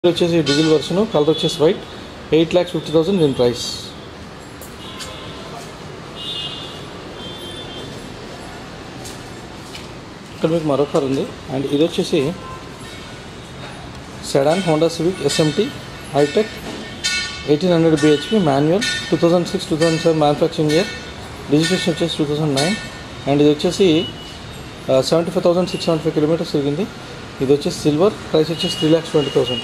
వచ్చేసి diesel version colour వచ్చేసి white eight lakhs fifty thousand దీని ప్రైస్ ఇక్కడ మీకు మరో కార్ ఉంది అండ్ ఇది వచ్చేసి sedan Honda Civic SMT hitech eighteen hundred BHP manual two thousand six two thousand seven manufacturing year registration వచ్చేసి టూ థౌజండ్ నైన్ అండ్ ఇది వచ్చేసి seventy five thousand six seventy five kilometres తిరిగింది ఇది వచ్చేసి silver price వచ్చేసి three lakhs twenty thousand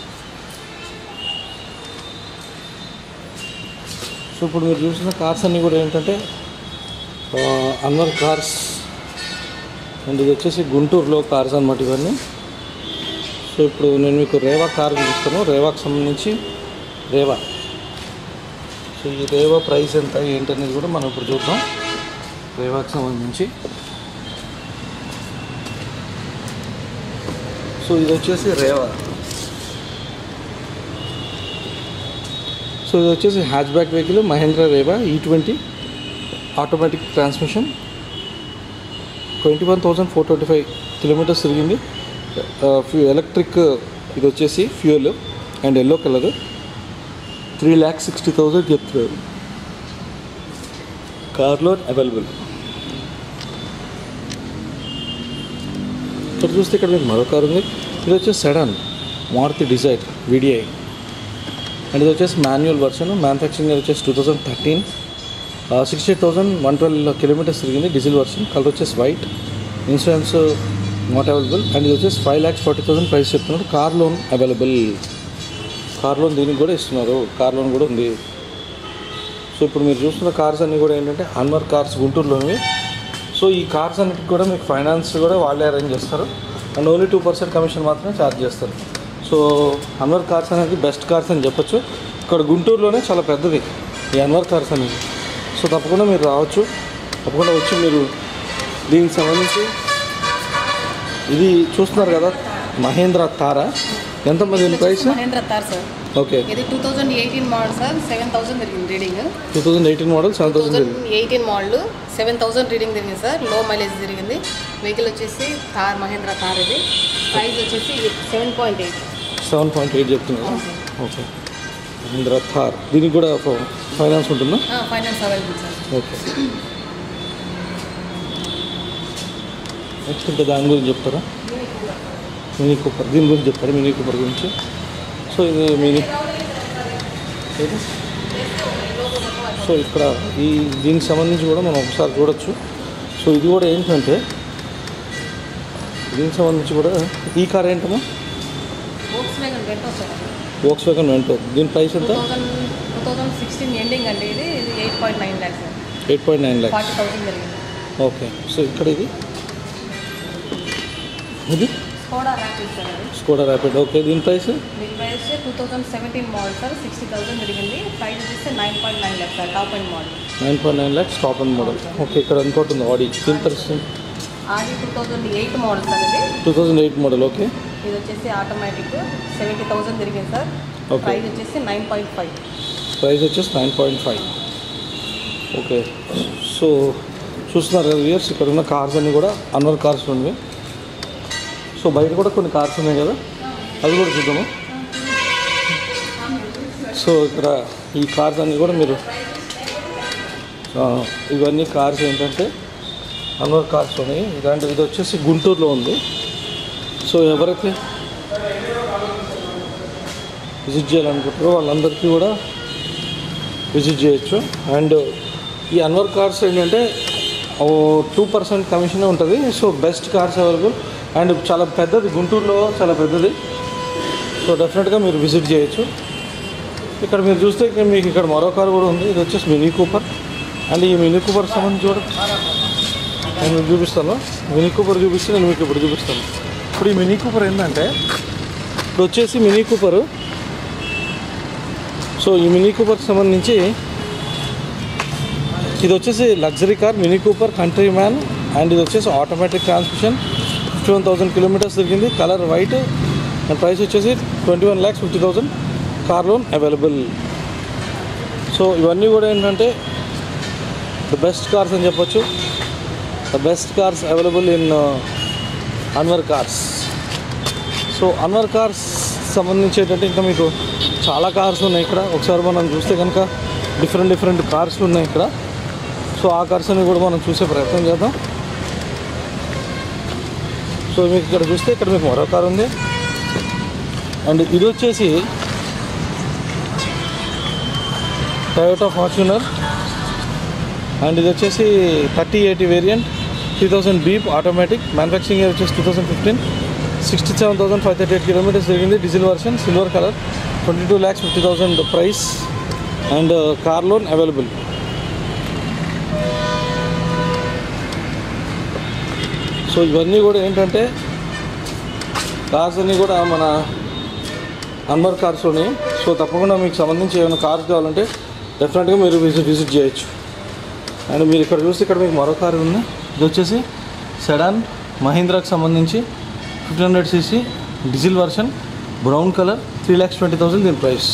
so ఇప్పుడు మీరు చూసిన కార్స్ అన్నీ కూడా ఏంటంటే అన్వర్ కార్స్ అండ్ ఇది వచ్చేసి గుంటూరులో కార్స్ అనమాట ఇవన్నీ సో ఇప్పుడు నేను మీకు రేవా కార్ చూపిస్తాను రేవాకి సంబంధించి రేవా సో ఈ రేవా ప్రైస్ ఎంత ఏంటనేది కూడా మనం ఇప్పుడు చూద్దాం రేవాకి సంబంధించి సో ఇది వచ్చేసి రేవా సో ఇది వచ్చేసి hatchback vehicle Mahindra Reva E twenty automatic transmission twenty one thousand four twenty five kilometres తిరిగింది ఫ్యూ ఎలక్ట్రిక్ ఇది వచ్చేసి fuel and yellow colour three lakhs sixty thousand చెప్తున్నారు కార్ లోన్ అవైలబుల్ ఇక్కడ చూస్తే ఇక్కడ మీకు మరో కార్ ఉంది ఇది వచ్చేసి sedan Maruti Dzire VDI and ఇది వచ్చేసి మాన్యువల్ వర్షన్ మ్యానుఫ్యాక్చరింగ్ వచ్చేసి two thousand thirteen sixty eight thousand one twelve kilometres తిరిగింది డీజిల్ వర్షన్ కలర్ వచ్చేసి white insurance not available and ఇది వచ్చేసి five lakhs forty thousand price చెప్తున్నారు car loan available car loan దీనికి కూడా ఇస్తున్నారు కార్ లోన్ కూడా ఉంది సో ఇప్పుడు మీరు చూస్తున్న కార్స్ అన్నీ కూడా ఏంటంటే అన్వర్ కార్స్ గుంటూరులోనివి సో ఈ కార్స్ అన్నిటికి కూడా మీకు ఫైనాన్స్ కూడా వాళ్ళే అరేంజ్ చేస్తారు and only two percent commission మాత్రమే ఛార్జ్ చేస్తారు సో అన్వర్ కార్స్ అనేది బెస్ట్ కార్స్ అని చెప్పొచ్చు ఇక్కడ గుంటూరులోనే చాలా పెద్దది ఈ అన్వర్ కార్స్ అనేది సో తప్పకుండా మీరు రావచ్చు తప్పకుండా వచ్చి మీరు దీనికి సంబంధించి ఇది చూస్తున్నారు కదా మహేంద్ర తారా ఎంత మంది దీని price Mahindra Thar sir okay ఇది two thousand eighteen model sir seven thousand తిరిగింది reading two thousand eighteen model seven two thousand thousand eighteen model seven thousand reading తిరిగింది సార్ లో మైలేజ్ తిరిగింది వెహికల్ వచ్చేసి థార్ మహేంద్ర థార్ ఇది ప్రైస్ వచ్చేసి seven point eight seven point eight చెప్తున్నారు okay Mahindra Thar దీనికి కూడా finance ఉంటుందా finance available sir okay next ఇంకా దాని గురించి చెప్తారా మినీ కూపర్ దీని గురించి చెప్తారా మినీ కూపర్ గురించి సో ఇది మినీ ఏది? సో ఇక్కడ ఈ దీనికి సంబంధించి కూడా మనం ఒకసారి చూడొచ్చు సో ఇది కూడా ఏంటంటే దీనికి సంబంధించి కూడా ఈ కార్ ఏంటమ్మా Volkswagen Vento sir Volkswagen Vento దీని ప్రైస్ టూ ఎంత thousand two thousand sixteen ending అండి ఇది ఇది eight point nine lakhs eight point nine lakhs forty thousand జరిగింది ఓకే సో ఇక్కడ ఇది ఇది స్కోడా ర్యాపిడ్ సార్ అది స్కోడా ర్యాపిడ్ ఓకే దీని ప్రైస్ దీని price two thousand seventeen model sir sixty thousand జరిగింది ప్రైస్ వచ్చేసి nine point nine lakhs sir top and model nine point nine lakhs top and model okay ఇక్కడ ఇంకోటి ఉంది ఆడి దీని price Audi two thousand eight model sir ఇది two thousand eight model okay ఇది వచ్చేసి automatic seventy thousand తిరిగింది sir Okay. Price వచ్చేసి nine point five price వచ్చేసి nine point five okay so చూస్తున్నారు కదా ఇయర్స్ ఇక్కడ ఉన్న కార్స్ అన్నీ కూడా అన్నర్ కార్స్ ఉన్నవి సో బయట కూడా కొన్ని కార్స్ ఉన్నాయి కదా అవి కూడా చూద్దాము సో ఇక్కడ ఈ కార్స్ అన్నీ కూడా మీరు ఆ, ఇవన్నీ కార్స్ ఏంటంటే అన్నర్ కార్స్ ఉన్నాయి ఇలాంటి ఇది వచ్చేసి గుంటూరులో ఉంది సో ఎవరైతే విజిట్ చేయాలనుకుంటారో వాళ్ళందరికీ కూడా విజిట్ చేయొచ్చు అండ్ ఈ అన్వర్ కార్స్ ఏంటంటే టూ పర్సెంట్ కమిషన్ ఉంటుంది so best cars available and చాలా పెద్దది గుంటూరులో చాలా పెద్దది సో డెఫినెట్గా మీరు విజిట్ చేయొచ్చు ఇక్కడ మీరు చూస్తే ఇక్కడ మీకు ఇక్కడ మరో కార్ కూడా ఉంది ఇది వచ్చేసి మినీ కూపర్ అండ్ ఈ మినీ కూపర్ సంబంధించి కూడా నేను మీకు చూపిస్తాను మినీ కూపర్ చూపిస్తే నేను మీకు ఇప్పుడు చూపిస్తాను ఇప్పుడు ఈ మినీ కూపర్ ఏంటంటే ఇప్పుడు వచ్చేసి మినీ కూపర్ సో ఈ మినీ కూపర్కి సంబంధించి ఇది వచ్చేసి luxury car Mini Cooper Countryman and ఇది వచ్చేసి automatic transmission fifty one thousand kilometres తిరిగింది కలర్ వైట్ అండ్ ప్రైస్ వచ్చేసి twenty one lakhs fifty thousand car loan available so ఇవన్నీ కూడా ఏంటంటే ద బెస్ట్ కార్స్ అని చెప్పొచ్చు the best cars available in Anwar cars so Anwar cars సంబంధించి ఏంటంటే ఇంకా మీకు చాలా కార్స్ ఉన్నాయి ఇక్కడ ఒకసారి మనం చూస్తే కనుక డిఫరెంట్ డిఫరెంట్ కార్స్ ఉన్నాయి ఇక్కడ సో ఆ కార్స్ అన్ని కూడా మనం చూసే ప్రయత్నం చేద్దాం సో మీకు ఇక్కడ చూస్తే ఇక్కడ మీకు మరో కార్ ఉంది అండ్ ఇది వచ్చేసి టయోటా ఫార్చునర్ అండ్ ఇది వచ్చేసి thirty eighty variant three thousand beep automatic manufacturing year వచ్చేసి two thousand fifteen sixty seven thousand five thirty eight kilometres జరిగింది diesel version silver colour twenty two lakhs fifty thousand price and car loan available so ఇవన్నీ కూడా ఏంటంటే cars అన్నీ కూడా మన Anwar cars ఉన్నాయి so తప్పకుండా మీకు సంబంధించి ఏమైనా కార్స్ కావాలంటే డెఫినెట్గా మీరు విజిట్ విజిట్ చేయొచ్చు అండ్ మీరు ఇక్కడ చూస్తే ఇక్కడ మీకు మరో కార్ ఉంది ఇది వచ్చేసి సెడాన్ మహీంద్రాకి సంబంధించి fifteen hundred CC diesel version brown colour three lakhs twenty thousand దీని ప్రైస్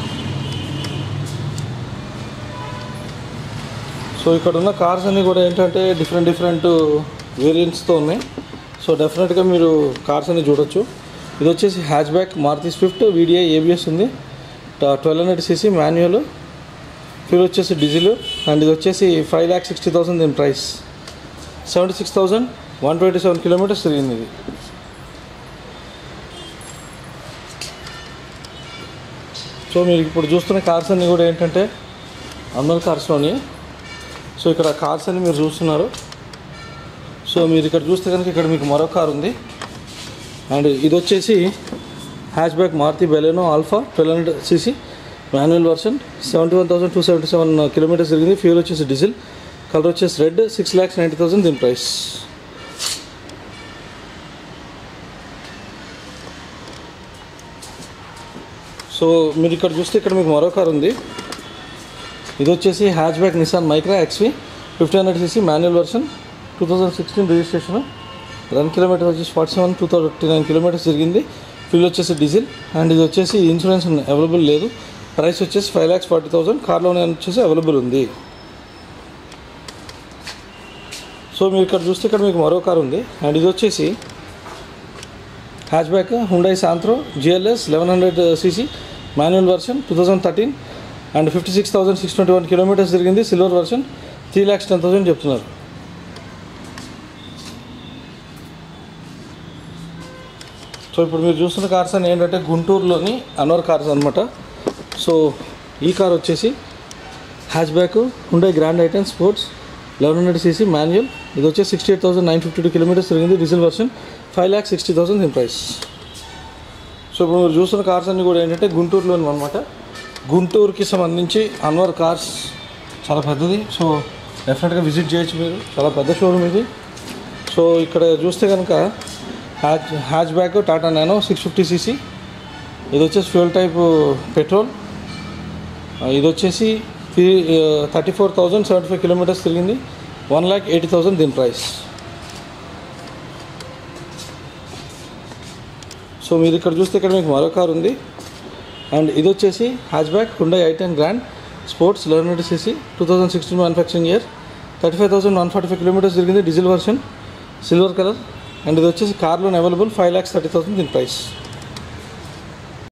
సో ఇక్కడ ఉన్న కార్స్ అన్నీ కూడా ఏంటంటే డిఫరెంట్ డిఫరెంట్ వేరియంట్స్తో ఉన్నాయి సో డెఫినెట్గా మీరు కార్స్ అన్ని చూడొచ్చు ఇది వచ్చేసి hatchback Maruti Swift VDI ABS ఉంది twelve hundred CC manual fuel వచ్చేసి డీజిల్ అండ్ ఇది వచ్చేసి ఫైవ్ ల్యాక్ సిక్స్టీ థౌసండ్ దీని price seventy six thousand one twenty seven kilometres తిరిగింది ఇది సో మీరు ఇప్పుడు చూస్తున్న కార్స్ అన్నీ కూడా ఏంటంటే అన్నల్ కార్స్లోని సో ఇక్కడ కార్స్ అన్ని మీరు చూస్తున్నారు సో మీరు ఇక్కడ చూస్తే కనుక ఇక్కడ మీకు మరో కార్ ఉంది అండ్ ఇది వచ్చేసి hatchback Maruti Baleno Alpha twelve hundred CC manual version seventy one thousand two seventy seven kilometres జరిగింది ఫ్యూల్ వచ్చేసి డీజిల్ కలర్ వచ్చేసి red six lakhs ninety thousand దీని ప్రైస్ సో మీరు ఇక్కడ చూస్తే ఇక్కడ మీకు మరో కార్ ఉంది ఇది వచ్చేసి hatchback Nissan Micra XV fifty hundred CC manual version two thousand sixteen registration run kilometre వచ్చేసి forty seven two thirty nine kilometres జరిగింది ఫ్యూల్ వచ్చేసి డీజిల్ అండ్ ఇది వచ్చేసి ఇన్సూరెన్స్ అవైలబుల్ లేదు ప్రైస్ వచ్చేసి five lakhs forty thousand car loan వచ్చేసి available ఉంది so మీరు ఇక్కడ చూస్తే ఇక్కడ మీకు మరో కార్ ఉంది అండ్ ఇది వచ్చేసి hatchback Hyundai Santro GLS eleven hundred CC manual version two thousand thirteen and fifty six thousand six twenty one kilometres తిరిగింది silver version three lakhs ten thousand చెప్తున్నారు సో ఇప్పుడు మీరు చూస్తున్న కార్స్ అని ఏంటంటే గుంటూరులోని అన్వర్ కార్స్ అనమాట సో ఈ కార్ వచ్చేసి hatchback Hyundai Grand i ten sports eleven hundred CC manual ఇది వచ్చేసి sixty eight thousand nine fifty two kilometres తిరిగింది diesel version five lakh sixty thousand దీని ప్రైస్ సో ఇప్పుడు మీరు చూస్తున్న కార్స్ అన్నీ కూడా ఏంటంటే గుంటూరులోని అనమాట గుంటూరుకి సంబంధించి అన్వర్ కార్స్ చాలా పెద్దది సో డెఫినెట్గా విజిట్ చేయొచ్చు మీరు చాలా పెద్ద షోరూమ్ ఇది సో ఇక్కడ చూస్తే కనుక hatch hatchback Tata Nano six fifty CC ఇది వచ్చేసి ఫ్యూల్ టైప్ పెట్రోల్ ఇది వచ్చేసి three thirty four thousand seventy five kilometres తిరిగింది వన్ ల్యాక్ ఎయిటీ థౌసండ్ దీని ప్రైస్ సో మీరు ఇక్కడ చూస్తే ఇక్కడ మీకు మరో కార్ ఉంది అండ్ ఇది వచ్చేసి hatchback Hyundai i ten Grand sports eleven hundred CC two thousand sixteen manufacturing year thirty five thousand one forty five kilometres తిరిగింది diesel version silver colour and ఇది వచ్చేసి car loan available five lakhs thirty thousand దీని price